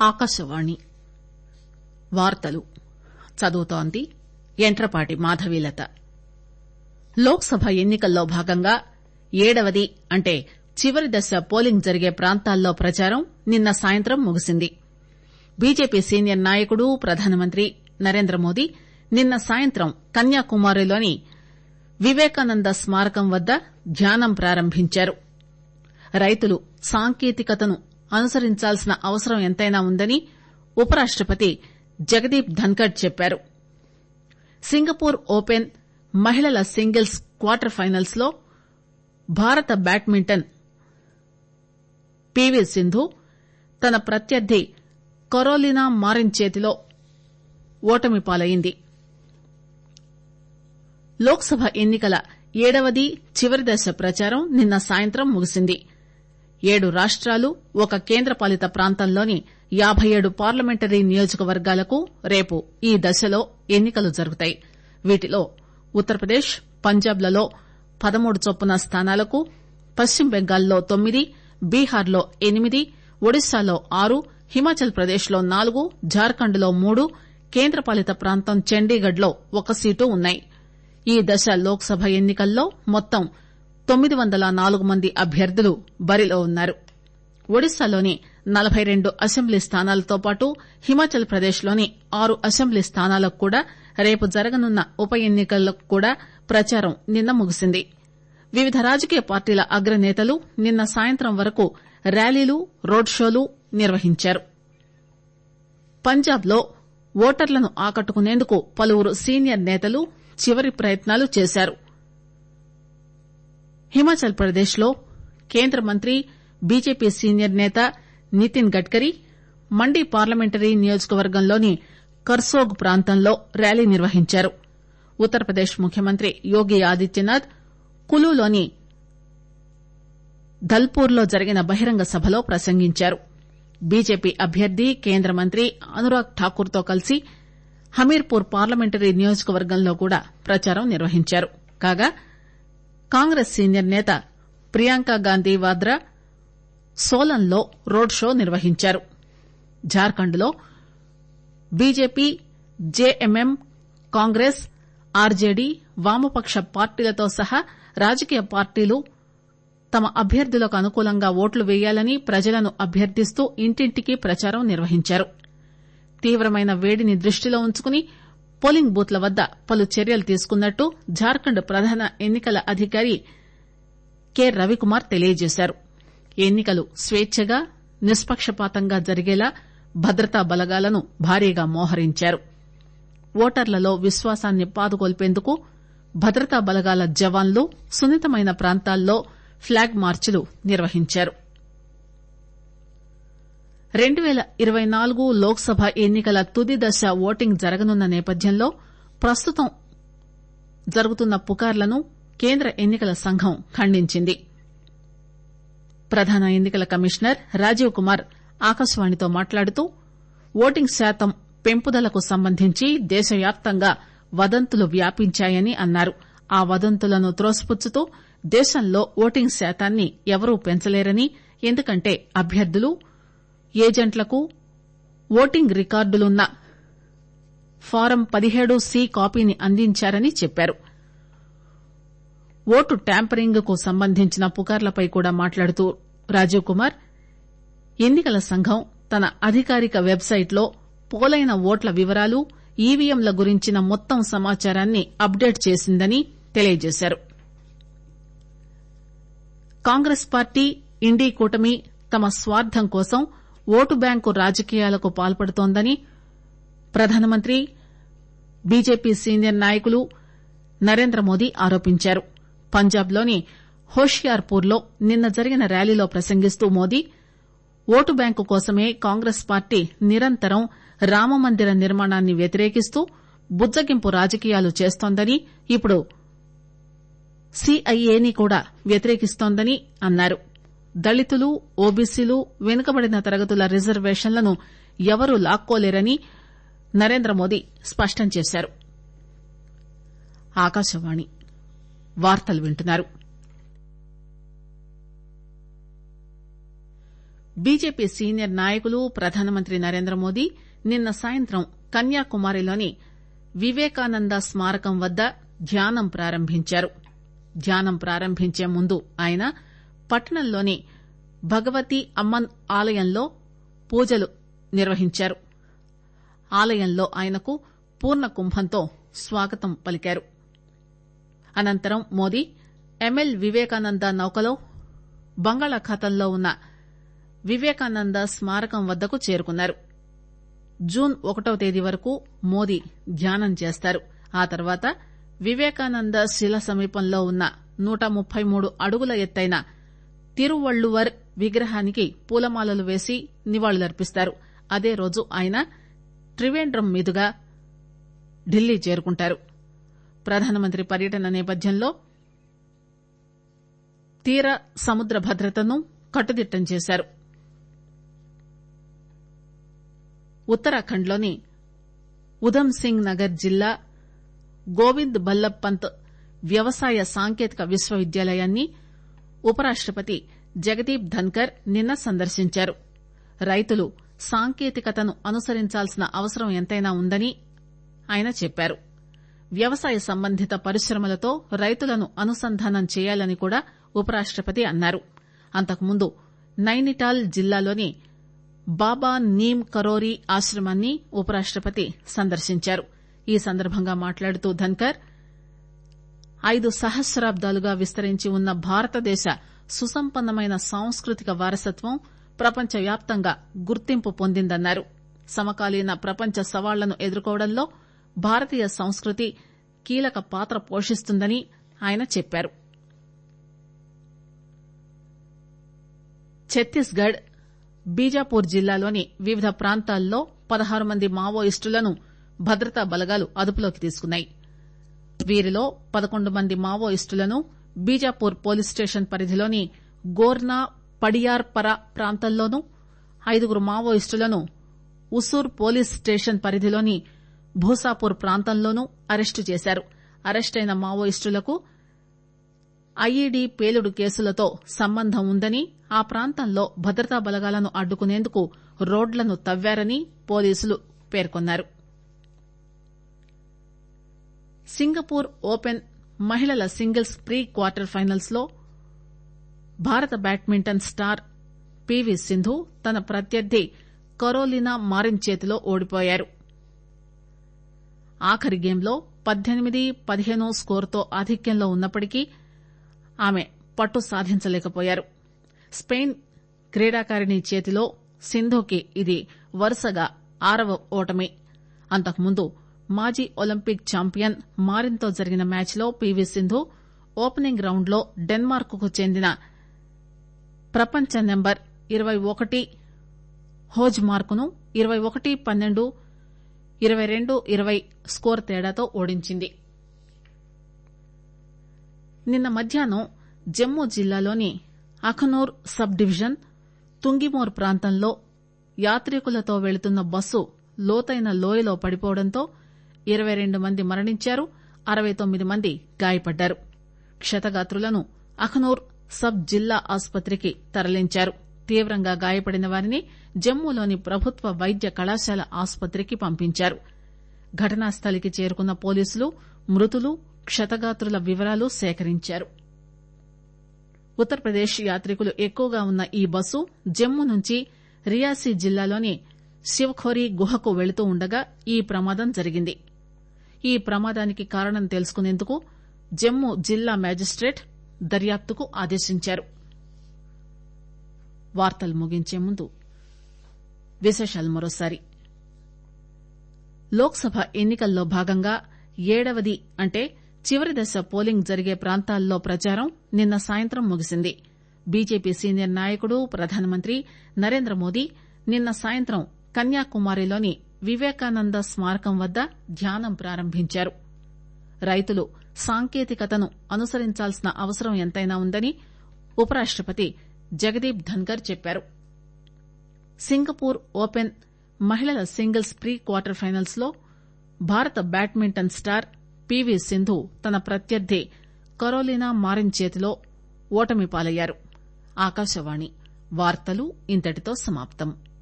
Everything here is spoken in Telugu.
ఆకాశవాణి వార్తలు చదువుతోంది యంట్రపాటి మాధవీలత లోక్ సభ ఎన్ని కల్లో భాగంగా ఏడవది అంటే చివరి దశ పోలింగ్ జరిగే ప్రాంతాల్లో ప్రచారం నిన్న సాయంత్రం ముగిసింది బీజేపీ సీనియర్ నాయకుడు ప్రధానమంత్రి నరేంద్రమోదీ నిన్న సాయంత్రం కన్యాకుమారిలోని వివేకానంద స్మారకం వద్ద ధ్యానం ప్రారంభించారు రైతులు సాంకేతికతను అనుసరించాల్సిన అవసరం ఎంతైనా ఉందని ఉపరాష్టపతి జగదీప్ ధన్కడ్ చెప్పారు సింగపూర్ ఓపెన్ మహిళల సింగిల్స్ క్వార్టర్ ఫైనల్స్ లో భారత బ్యాడ్మింటన్ పీవీ సింధు తన ప్రత్యర్థి కరోలినా మారిన్ చేతిలో ఓటమి పాలైంది లోక్ సభ ఎన్ని కల ఏడవది చివరి దశ ప్రచారం నిన్న సాయంత్రం ముగిసింది ఏడు రాష్టాలు ఒక కేంద్రపాలిత ప్రాంతంలోని యాబై ఏడు పార్లమెంటరీ నియోజకవర్గాలకు రేపు ఈ దశలో ఎన్ని కలు జరుగుతాయి వీటిలో ఉత్తరప్రదేశ్ పంజాబ్ లలో పదమూడు చొప్పున స్థానాలకు పశ్చిమ బెంగాల్లో తొమ్మిది బీహార్ లో ఎనిమిది ఒడిశాలో ఆరు హిమాచల్ ప్రదేశ్ లో నాలుగు జార్ఖండ్ లో మూడు కేంద్రపాలిత ప్రాంతం చండీగఢ్ లో ఒక సీటు ఉన్నాయి ఈ దశ లోక్ సభ ఎన్ని కల్లో మొత్తం తొమ్మిది వందల నాలుగు మంది అభ్యర్థులు బరిలో ఉన్నారు ఒడిశాలోని నలబై రెండు అసెంబ్లీ స్థానాలతో పాటు హిమాచల్ ప్రదేశ్ లోని ఆరు అసెంబ్లీ స్థానాలకు కూడా రేపు జరగనున్న ఉప ఎన్ని కలకు కూడా ప్రచారం నిన్న ముగిసింది వివిధ రాజకీయ పార్టీల అగ్రనేతలు నిన్న సాయంత్రం వరకు ర్యాలీలు రోడ్ షోలు నిర్వహించారు పంజాబ్ లో ఓటర్లను ఆకట్టుకునేందుకు పలువురు సీనియర్ నేతలు చివరి ప్రయత్నాలు చేశారు హిమాచల్ ప్రదేశ్ లో కేంద్ర మంత్రి బీజేపీ సీనియర్ నేత నితిన్ గడ్కరీ మండి పార్లమెంటరీ నియోజకవర్గంలోని కర్సోగ్ ప్రాంతంలో ర్యాలీ నిర్వహించారు ఉత్తరప్రదేశ్ ముఖ్యమంత్రి యోగి ఆదిత్యనాథ్ కులులోని ధల్పూర్ లో జరిగిన బహిరంగ సభలో ప్రసంగించారు బీజేపీ అభ్యర్థి కేంద్ర మంత్రి అనురాగ్ ఠాకూర్ తో కలిసి హమీర్పూర్ పార్లమెంటరీ నియోజకవర్గంలో కూడా ప్రచారం నిర్వహించారు కాగా కాంగ్రెస్ సీనియర్ నేత ప్రియాంక గాంధీ వాద్రా సోలన్ లో రోడ్ షో నిర్వహించారు జార్ఖండ్ లో బీజేపీ జేఎంఎం కాంగ్రెస్ ఆర్జేడీ వామపక్ష పార్టీలతో సహా రాజకీయ పార్టీలు తమ అభ్యర్థులకు అనుకూలంగా ఓట్లు వేయాలని ప్రజలను అభ్యర్థిస్తూ ఇంటింటికి ప్రచారం నిర్వహించారు తీవ్రమైన వేడిని దృష్టిలో ఉంచుకుని పోలింగ్ బూత్ల వద్ద పలు చర్యలు తీసుకున్నట్టు జార్ఖండ్ ప్రధాన ఎన్ని కల అధికారి కె రవికుమార్ తెలియజేశారు ఎన్ని కలు స్వేచ్చగా నిష్పక్షపాతంగా జరిగేలా భద్రతా బలగాలను భారీగా మోహరించారు ఓటర్లలో విశ్వాసాన్ని పాదుకొల్పేందుకు భద్రతా బలగాల జవాన్లు సున్నితమైన ప్రాంతాల్లో ఫ్లాగ్ మార్చులు నిర్వహించారు రెండు పేల ఇరవై నాలుగు లోక్ సభ ఎన్ని కల తుది దశ ఓటింగ్ జరగనున్న నేపథ్యంలో ప్రస్తుతం జరుగుతున్న పుకార్లను కేంద్ర ఎన్ని కల సంఘం ఖండించింది ప్రధాన ఎన్ని కల కమిషనర్ రాజీవ్ కుమార్ ఆకాశవాణితో మాట్లాడుతూ ఓటింగ్ శాతం పెంపుదలకు సంబంధించి దేశవ్యాప్తంగా వదంతులు వ్యాపించాయని అన్నారు ఆ వదంతులను త్రోసిపుచ్చుతూ దేశంలో ఓటింగ్ శాతాన్ని ఎవరూ పెంచలేరని ఎందుకంటే అభ్యర్థులు ఏజెంట్లకు ఓటింగ్ రికార్డులున్న ఫారం పదిహేడు సి కాపీని అందించారని చెప్పారు ఓటు ట్యాంపరింగ్ కు సంబంధించిన పుకార్లపై కూడా మాట్లాడుతూ రాజీవ్ కుమార్ ఎన్ని కల సంఘం తన అధికారిక వెబ్సైట్ లో పోలైన ఓట్ల వివరాలు ఈవీఎంల గురించిన మొత్తం సమాచారాన్ని అప్డేట్ చేసిందని తెలియజేశారు కాంగ్రెస్ పార్టీ ఇండీ కూటమి తమ స్వార్థం కోసం ఓటు బ్యాంకు రాజకీయాలకు పాల్పడుతోందని ప్రధానమంత్రి బీజేపీ సీనియర్ నాయకులు నరేంద్రమోదీ ఆరోపించారు పంజాబ్ లోని హోషియార్పూర్ లో నిన్న జరిగిన ర్యాలీలో ప్రసంగిస్తూ మోదీ ఓటు బ్యాంకు కోసమే కాంగ్రెస్ పార్టీ నిరంతరం రామమందిర నిర్మాణాన్ని వ్యతిరేకిస్తూ బుజ్జగింపు రాజకీయాలు చేస్తోందని ఇప్పుడు సీఐఏని కూడా వ్యతిరేకిస్తోందని అన్నారు దళితులు ఓబీసీలు వెనుకబడిన తరగతుల రిజర్వేషన్లను ఎవరూ లాక్కోలేరని నరేంద్రమోదీ స్పష్టం చేశారు ఆకాశవాణి వార్తలు వింటున్నారు బీజేపీ సీనియర్ నాయకులు ప్రధానమంత్రి నరేంద్రమోదీ నిన్న సాయంత్రం కన్యాకుమారిలోని వివేకానంద స్మారకం వద్ద ధ్యానం ప్రారంభించారు ధ్యానం ప్రారంభించే ముందు ఆయన పట్టణంలోని భగవతి అమ్మన్ ఆలయంలో పూజలు నిర్వహించారు ఆలయంలో ఆయనకు పూర్ణ కుంభంతో స్వాగతం పలికారు అనంతరం మోదీ ఎంఎల్ వివేకానంద నౌకలో బంగాళాఖాతంలో ఉన్న వివేకానంద స్మారకం వద్దకు చేరుకున్నారు జూన్ ఒకటవ తేదీ వరకు మోదీ ధ్యానం చేస్తారు ఆ తర్వాత వివేకానంద శిల సమీపంలో ఉన్న నూట ముప్పై మూడు అడుగుల ఎత్తైన తిరువళ్లువర్ విగ్రహానికి పూలమాలలు వేసి నివాళులర్పిస్తారు అదే రోజు ఆయన త్రివేంద్రం మీదుగా ఢిల్లీ చేరుకుంటారు ప్రధానమంత్రి పర్యటన నేపథ్యంలో తీర సముద్ర భద్రతను కట్టుదిట్టం చేశారు ఉత్తరాఖండ్లోని ఉధమ్ సింగ్ నగర్ జిల్లా గోవింద్ బల్లబ్ పంత్ వ్యవసాయ సాంకేతిక విశ్వవిద్యాలయాన్ని ఉపరాష్టపతి జగదీప్ ధన్కర్ నిన్న సందర్శించారు రైతులు సాంకేతికతను అనుసరించాల్సిన అవసరం ఎంతైనా ఉందని ఆయన చెప్పారు వ్యవసాయ సంబంధిత పరిశ్రమలతో రైతులను అనుసంధానం చేయాలని కూడా ఉపరాష్టపతి అన్నారు అంతకుముందు నైనిటాల్ జిల్లాలోని బాబా నీమ్ కరోరి ఆశ్రమాన్ని ఉపరాష్టపతి సందర్శించారు ఈ సందర్భంగా మాట్లాడుతూ ధన్కర్ ఐదు సహస్రాబ్దాలుగా విస్తరించి ఉన్న భారతదేశ సుసంపన్నమైన సాంస్కృతిక వారసత్వం ప్రపంచవ్యాప్తంగా గుర్తింపు పొందిందన్నారు సమకాలీన ప్రపంచ సవాళ్లను ఎదుర్కోవడంలో భారతీయ సంస్కృతి కీలక పాత్ర పోషిస్తుందని ఆయన చెప్పారు ఛత్తీస్గఢ్ బీజాపూర్ జిల్లాలోని వివిధ ప్రాంతాల్లో పదహారు మంది మావోయిస్టులను భద్రతా బలగాలు అదుపులోకి తీసుకున్నాయి వీరిలో పదకొండు మంది మావోయిస్టులను బీజాపూర్ పోలీస్ స్టేషన్ పరిధిలోని గోర్నా పడియార్పర ప్రాంతంలోనూ ఐదుగురు మావోయిస్టులను ఉసూర్ పోలీస్ స్టేషన్ పరిధిలోని భూసాపూర్ ప్రాంతంలోనూ అరెస్టు చేశారు అరెస్టైన మావోయిస్టులకు ఐఈడీ పేలుడు కేసులతో సంబంధం ఉందని ఆ ప్రాంతంలో భద్రతా బలగాలను అడ్డుకునేందుకు రోడ్లను తవ్వారని పోలీసులు పేర్కొన్నారు సింగపూర్ ఓపెన్ మహిళల సింగిల్స్ ప్రీ క్వార్టర్ ఫైనల్స్ లో భారత బ్యాడ్మింటన్ స్టార్ పీవీ సింధు తన ప్రత్యర్థి కరోలినా మారిన్ చేతిలో ఓడిపోయారు ఆఖరి గేమ్లో పద్దెనిమిది పదిహేను స్కోరుతో ఆధిక్యంలో ఉన్నప్పటికీ ఆమె పట్టు సాధించలేకపోయారు స్పెయిన్ క్రీడాకారిణి చేతిలో సింధుకి ఇది వరుసగా ఆరవ ఓటమి అంతకుముందు మాజీ ఒలింపిక్ ఛాంపియన్ మారిన్తో జరిగిన మ్యాచ్లో పీవీ సింధు ఓపెనింగ్ రౌండ్లో డెన్మార్క్ కు చెందిన ప్రపంచ నెంబర్ ఇరవై ఒకటి హోజ్ మార్కును ఇరవై ఒకటి పన్నెండు ఇరవై రెండు ఇరవై స్కోర్ తేడాతో ఓడించింది నిన్న మధ్యాహ్నం జమ్మూ జిల్లాలోని అఖనూర్ సబ్ డివిజన్ తుంగిమోర్ ప్రాంతంలో యాత్రికులతో వెళుతున్న బస్సు లోతైన లోయలో పడిపోవడంతో ఇరవై రెండు మంది మరణించారు అరవై తొమ్మిది మంది గాయపడ్డారు క్షతగాత్రులను అఖనూర్ సబ్ జిల్లా ఆసుపత్రికి తరలించారు తీవ్రంగా గాయపడిన వారిని జమ్మూలోని ప్రభుత్వ వైద్య కళాశాల ఆసుపత్రికి పంపించారు ఘటనా స్థలికి చేరుకున్న పోలీసులు మృతులు క్షతగాత్రుల వివరాలు సేకరించారు ఉత్తరప్రదేశ్ యాత్రికులు ఎక్కువగా ఉన్న ఈ బస్సు జమ్మూ నుంచి రియాసీ జిల్లాలోని శివఖోరీ గుహకు వెళుతూ ఉండగా ఈ ప్రమాదం జరిగింది ఈ ప్రమాదానికి కారణం తెలుసుకునేందుకు జమ్మూ జిల్లా మేజిస్టేట్ దర్యాప్తుకు ఆదేశించారు వార్తలు ముగించే ముందు విశేషాలు మరోసారి లోక్ సభ ఎన్నికల్లో భాగంగా ఏడవది అంటే చివరి దశ పోలింగ్ జరిగే ప్రాంతాల్లో ప్రచారం నిన్న సాయంత్రం ముగిసింది బీజేపీ సీనియర్ నాయకుడు ప్రధానమంత్రి నరేంద్ర మోదీ నిన్న సాయంత్రం కన్యాకుమారిలోని వివేకానంద స్మారకం వద్ద ధ్యానం ప్రారంభించారు రైతులు సాంకేతికతను అనుసరించాల్సిన అవసరం ఎంతైనా ఉందని ఉపరాష్టపతి జగదీప్ ధన్కర్ చెప్పారు సింగపూర్ ఓపెన్ మహిళల సింగిల్స్ ప్రీ క్వార్టర్ ఫైనల్స్ లో భారత బ్యాడ్మింటన్ స్టార్ పీవీ సింధు తన ప్రత్యర్థి కరోలినా మారిన్ చేతిలో ఓటమి పాలయ్యారు ఆకాశవాణి వార్తలు ఇంతటితో సమాప్తం